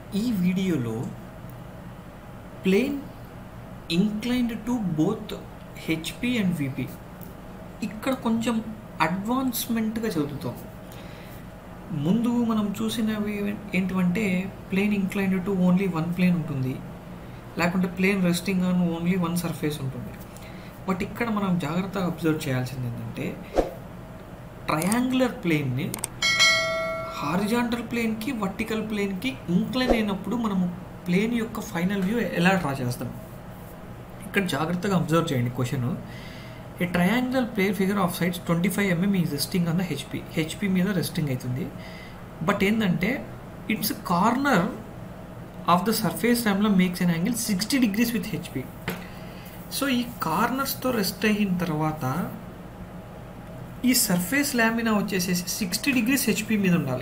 ఈ వీడియోలో plane inclined to both HP and VP ఇక్కడ కొంచెం అడ్వాన్స్మెంట్గా చదువుతాం ముందు మనం చూసినవి ఏంటివంటే plane inclined to only one plane ఉంటుంది లేకుంటే plane resting on only one surface ఉంటుంది బట్ ఇక్కడ మనం జాగ్రత్తగా అబ్జర్వ్ చేయాల్సింది ఏంటంటే ట్రయాంగులర్ ప్లేన్ని హారిజాంటల్ ప్లేన్కి వర్టికల్ ప్లేన్కి ఇంక్లైన్ అయినప్పుడు మనము ప్లేన్ యొక్క ఫైనల్ వ్యూ ఎలా డ్రా చేస్తాం ఇక్కడ జాగ్రత్తగా అబ్జర్వ్ చేయండి question a triangular plane figure of sides twenty five mm ఈ resting on the HP HP మీద రెస్టింగ్ అవుతుంది బట్ ఏంటంటే its corner of the surface ర్యామ్లో makes an angle sixty degrees with HP so ఈ కార్నర్స్తో రెస్ట్ అయిన తర్వాత ఈ సర్ఫేస్ ల్యామినా వచ్చేసేసి సిక్స్టీ డిగ్రీస్ హెచ్పి మీద ఉండాలి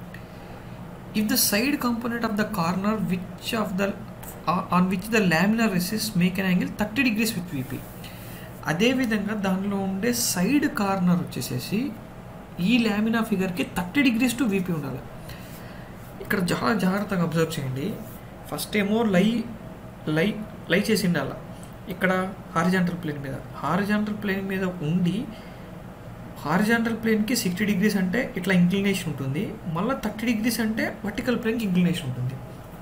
if the side component of the corner which of the on which the lamina rests make an angle thirty degrees with VP అదేవిధంగా దానిలో ఉండే సైడ్ కార్నర్ వచ్చేసేసి ఈ లామినా ఫిగర్కి థర్టీ డిగ్రీస్ టు వీపీ ఉండాలి ఇక్కడ చాలా జాగ్రత్తగా అబ్జర్వ్ చేయండి ఫస్ట్ ఏమో లై లై లై చేసి ఉండాలి ఇక్కడ హారిజాంటల్ ప్లేన్ మీద హారిజాంటల్ ప్లేన్ మీద ఉండి హారిజాంటల్ ప్లేన్కి సిక్స్టీ డిగ్రీస్ అంటే ఇట్లా ఇంక్లినేషన్ ఉంటుంది మళ్ళీ థర్టీ డిగ్రీస్ అంటే వర్టికల్ ప్లేన్కి ఇంక్లినేషన్ ఉంటుంది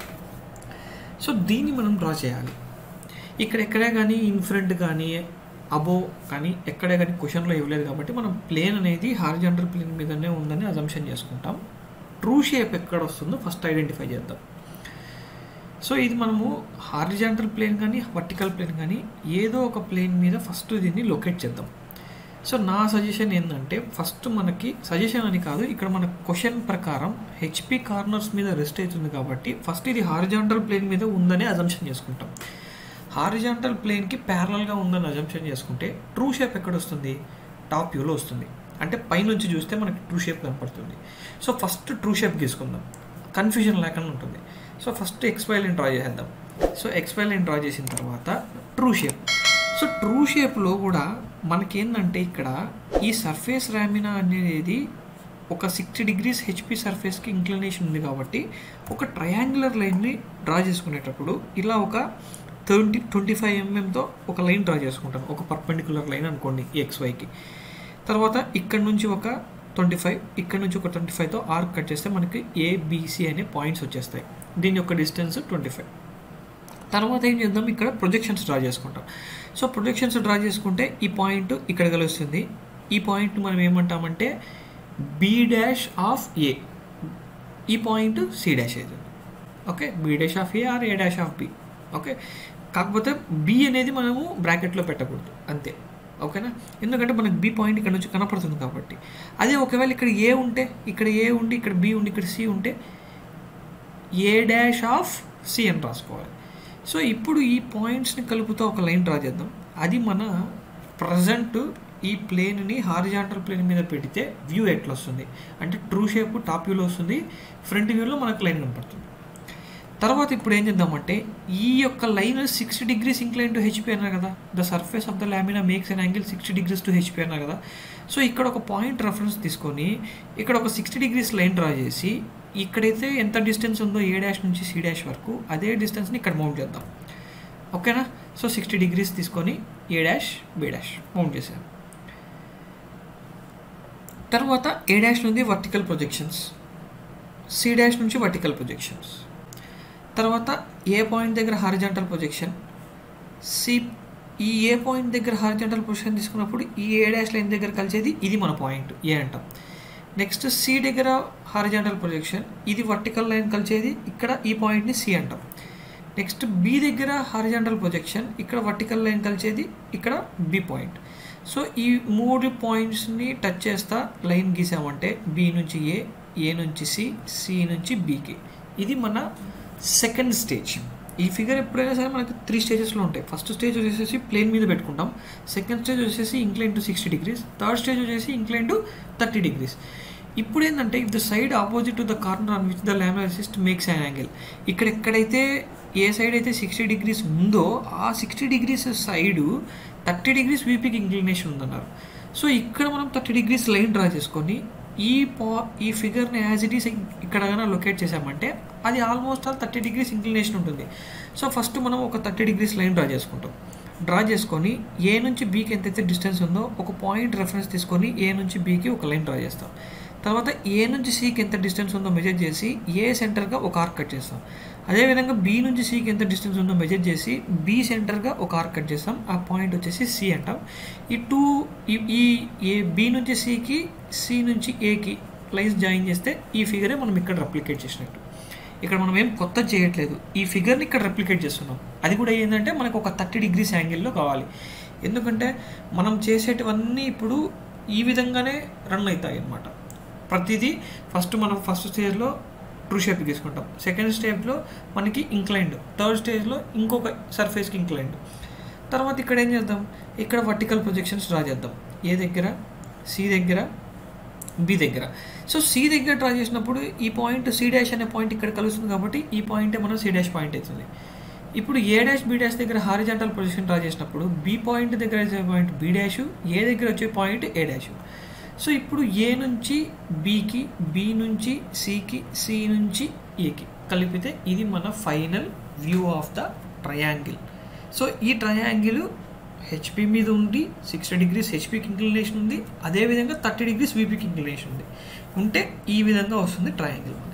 సో దీన్ని మనం డ్రా చేయాలి ఇక్కడ ఎక్కడే కానీ ఇన్ఫ్రంట్ కానీ అబో కానీ ఎక్కడే కానీ క్వశ్చన్లో ఇవ్వలేదు కాబట్టి మనం ప్లేన్ అనేది హారిజాంటల్ ప్లేన్ మీదనే ఉందని అజంప్షన్ చేసుకుంటాం ట్రూ షేప్ ఎక్కడ వస్తుందో ఫస్ట్ ఐడెంటిఫై చేద్దాం సో ఇది మనము హారిజాంటల్ ప్లేన్ కానీ వర్టికల్ ప్లేన్ కానీ ఏదో ఒక ప్లేన్ మీద ఫస్ట్ దీన్ని లొకేట్ చేద్దాం సో నా సజెషన్ ఏంటంటే ఫస్ట్ మనకి సజెషన్ అని కాదు ఇక్కడ మన క్వశ్చన్ ప్రకారం హెచ్పి కార్నర్స్ మీద రెస్ట్ అవుతుంది కాబట్టి ఫస్ట్ ఇది హారిజాంటల్ ప్లేన్ మీద ఉందని అజంప్షన్ చేసుకుంటాం హారిజాంటల్ ప్లేన్కి ప్యారలల్గా ఉందని అజంప్షన్ చేసుకుంటే ట్రూ షేప్ ఎక్కడ వస్తుంది టాప్ వ్యూలో వస్తుంది అంటే పైనుంచి చూస్తే మనకి ట్రూ షేప్ కనపడుతుంది సో ఫస్ట్ ట్రూ షేప్ తీసుకుందాం కన్ఫ్యూజన్ లేకుండా ఉంటుంది so first XY line draw చేసేద్దాం సో ఎక్స్వై లైన్ డ్రా చేసిన తర్వాత ట్రూ షేప్ సో ట్రూ షేప్లో కూడా మనకేందంటే ఇక్కడ ఈ సర్ఫేస్ ర్యామినా అనేది ఒక సిక్స్టీ డిగ్రీస్ హెచ్పి సర్ఫేస్కి ఇంక్లినేషన్ ఉంది కాబట్టి ఒక ట్రయాంగులర్ లైన్ని డ్రా చేసుకునేటప్పుడు ఇలా ఒక ట్వంటీ ట్వంటీ ఫైవ్ ఎంఎంతో ఒక లైన్ డ్రా చేసుకుంటాను ఒక పర్పెండికులర్ లైన్ అనుకోండి ఎక్స్వైకి తర్వాత ఇక్కడ నుంచి ఒక ట్వంటీ ఫైవ్ ఇక్కడ నుంచి ఒక ట్వంటీ ఫైవ్తో ఆర్క్ కట్ చేస్తే మనకి ఏబిసి అనే పాయింట్స్ వచ్చేస్తాయి దీని యొక్క డిస్టెన్స్ ట్వంటీ ఫైవ్ తర్వాత ఏం చేద్దాం ఇక్కడ ప్రొజెక్షన్స్ డ్రా చేసుకుంటాం సో ప్రొజెక్షన్స్ డ్రా చేసుకుంటే ఈ పాయింట్ ఇక్కడ కలుస్తుంది ఈ పాయింట్ మనం ఏమంటామంటే బి డాష్ ఆఫ్ ఏ ఈ పాయింట్ సి డాష్ అవుతుంది okay B dash of A or A dash of B okay కాకపోతే బి అనేది మనము బ్రాకెట్లో పెట్టకూడదు అంతే ఓకేనా ఎందుకంటే మనకు బి పాయింట్ ఇక్కడ నుంచి కనపడుతుంది కాబట్టి అదే ఒకవేళ ఇక్కడ ఏ ఉంటే ఇక్కడ ఏ ఉండి ఇక్కడ బి ఉండి ఇక్కడ సి ఉంటే ఏ డాష్ ఆఫ్ సి అని రాసుకోవాలి సో ఇప్పుడు ఈ పాయింట్స్ని కలుపుతూ ఒక లైన్ డ్రా చేద్దాం అది మన ప్రజెంట్ ఈ ప్లేన్ని హారిజాంటల్ ప్లేన్ మీద పెడితే వ్యూ ఎట్లా వస్తుంది అంటే ట్రూ షేప్ టాప్ వ్యూలో వస్తుంది ఫ్రంట్ వ్యూలో మనకు లైన్ కనపడుతుంది తర్వాత ఇప్పుడు ఏం చేద్దామంటే ఈ యొక్క line sixty degrees incline to HP అన్నారు కదా the surface of the lamina makes an angle sixty degrees to HP అన్నారు కదా సో ఇక్కడ ఒక పాయింట్ రెఫరెన్స్ తీసుకొని ఇక్కడ ఒక సిక్స్టీ డిగ్రీస్ లైన్ డ్రా చేసి ఇక్కడైతే ఎంత డిస్టెన్స్ ఉందో ఏ డాష్ నుంచి సి డాష్ వరకు అదే డిస్టెన్స్ని ఇక్కడ మౌంట్ చేద్దాం ఓకేనా సో సిక్స్టీ డిగ్రీస్ తీసుకొని A dash B dash mount చేసాం తర్వాత ఏ డాష్ నుండి వర్టికల్ ప్రొజెక్షన్స్ సి డాష్ నుంచి వర్టికల్ ప్రొజెక్షన్స్ తర్వాత ఏ పాయింట్ దగ్గర హారిజాంటల్ ప్రొజెక్షన్ సి ఈ ఏ పాయింట్ దగ్గర హారిజాంటల్ పొజిషన్ తీసుకున్నప్పుడు ఈ ఏ డాష్ లైన్ దగ్గర కలిసేది ఇది మన పాయింట్ ఏ అంటాం నెక్స్ట్ సి దగ్గర హారిజాంటల్ ప్రొజెక్షన్ ఇది వర్టికల్ లైన్ కలిసేది ఇక్కడ ఈ పాయింట్ని సి అంటాం నెక్స్ట్ బి దగ్గర హారిజాంటల్ ప్రొజెక్షన్ ఇక్కడ వర్టికల్ లైన్ కలిసేది ఇక్కడ బి పాయింట్ సో ఈ మూడు పాయింట్స్ని టచ్ చేస్తా లైన్ గీసామంటే బి నుంచి ఏ ఏ నుంచి సి సి నుంచి బికి ఇది మన సెకండ్ స్టేజ్ ఈ ఫిగర్ ఎప్పుడైనా సరే మనకి త్రీ స్టేజెస్లో ఉంటాయి ఫస్ట్ స్టేజ్ వచ్చేసి ప్లేన్ మీద పెట్టుకుంటాం సెకండ్ స్టేజ్ వచ్చేసి incline to sixty degrees third stage వచ్చేసి ఇంక్లైన్ టు థర్టీ డిగ్రీస్ ఇప్పుడు ఏంటంటే if the side opposite to the corner on which the lamina rests makes an angle ఇక్కడ ఎక్కడైతే ఏ సైడ్ అయితే సిక్స్టీ డిగ్రీస్ ఉందో ఆ sixty degrees side thirty degrees వీపీకి ఇంక్లినేషన్ ఉందన్నారు సో ఇక్కడ మనం థర్టీ డిగ్రీస్ లైన్ డ్రా చేసుకొని ఈ పా ఈ ఫిగర్ని యాజ్ ఇట్ ఈస్ ఇక్కడ కనుక లొకేట్ చేసామంటే అది almost all thirty degrees inclination ఉంటుంది సో ఫస్ట్ మనం ఒక థర్టీ డిగ్రీస్ లైన్ డ్రా చేసుకుంటాం డ్రా చేసుకొని ఏ నుంచి బీకి ఎంతైతే డిస్టెన్స్ ఉందో ఒక పాయింట్ రెఫరెన్స్ తీసుకొని ఏ నుంచి బీకి ఒక లైన్ డ్రా చేస్తాం తర్వాత ఏ నుంచి సీకి ఎంత డిస్టెన్స్ ఉందో మెజర్ చేసి ఏ సెంటర్గా ఒక ఆర్క్ కట్ చేస్తాం అదేవిధంగా బి నుంచి సీకి ఎంత డిస్టెన్స్ ఉందో మెజర్ చేసి బి సెంటర్గా ఒక ఆర్క్ కట్ చేస్తాం ఆ పాయింట్ వచ్చేసి సి అంటాం ఈ టూ ఈ ఏ బి నుంచి సికి సి నుంచి ఏకి లైన్స్ జాయిన్ చేస్తే ఈ ఫిగరే మనం ఇక్కడ రెప్లికేట్ చేసినట్టు ఇక్కడ మనం ఏం కొత్త చేయట్లేదు ఈ ఫిగర్ని ఇక్కడ రెప్లికేట్ చేస్తున్నాం అది కూడా ఏంటంటే మనకు ఒక థర్టీ డిగ్రీస్ యాంగిల్లో కావాలి ఎందుకంటే మనం చేసేటివన్నీ ఇప్పుడు ఈ విధంగానే రన్ అవుతాయి అన్నమాట ప్రతిదీ ఫస్ట్ మనం ఫస్ట్ స్టేజ్లో ట్రూ షేప్ తీసుకుంటాం సెకండ్ స్టేజ్లో మనకి ఇంక్లైండ్ థర్డ్ స్టేజ్లో ఇంకొక సర్ఫేస్కి ఇంక్లైండ్ తర్వాత ఇక్కడ ఏం చేద్దాం ఇక్కడ వర్టికల్ ప్రొజెక్షన్స్ డ్రా చేద్దాం ఏ దగ్గర సి దగ్గర బి దగ్గర సో సి దగ్గర డ్రా చేసినప్పుడు ఈ పాయింట్ సి డాష్ అనే పాయింట్ ఇక్కడ కలుస్తుంది కాబట్టి ఈ పాయింటే మనం సి డాష్ పాయింట్ అవుతుంది ఇప్పుడు ఏ డాష్ బి డాష్ దగ్గర హారిజాంటల్ పొజిషన్ డ్రా చేసినప్పుడు బి పాయింట్ దగ్గర వచ్చే పాయింట్ బి డాష్ ఏ దగ్గర వచ్చే పాయింట్ ఏ డాష్ సో ఇప్పుడు ఏ నుంచి బికి బి నుంచి సికి సి నుంచి ఏకి కలిపితే ఇది మన final view of the triangle so ఈ ట్రయాంగిల్ హెచ్పి మీద ఉండి సిక్స్టీ డిగ్రీస్ హెచ్పికి ఇంక్లినేషన్ ఉంది అదేవిధంగా థర్టీ డిగ్రీస్ వీపీకి ఇంక్లినేషన్ ఉంది ఉంటే ఈ విధంగా వస్తుంది ట్రయాంగిల్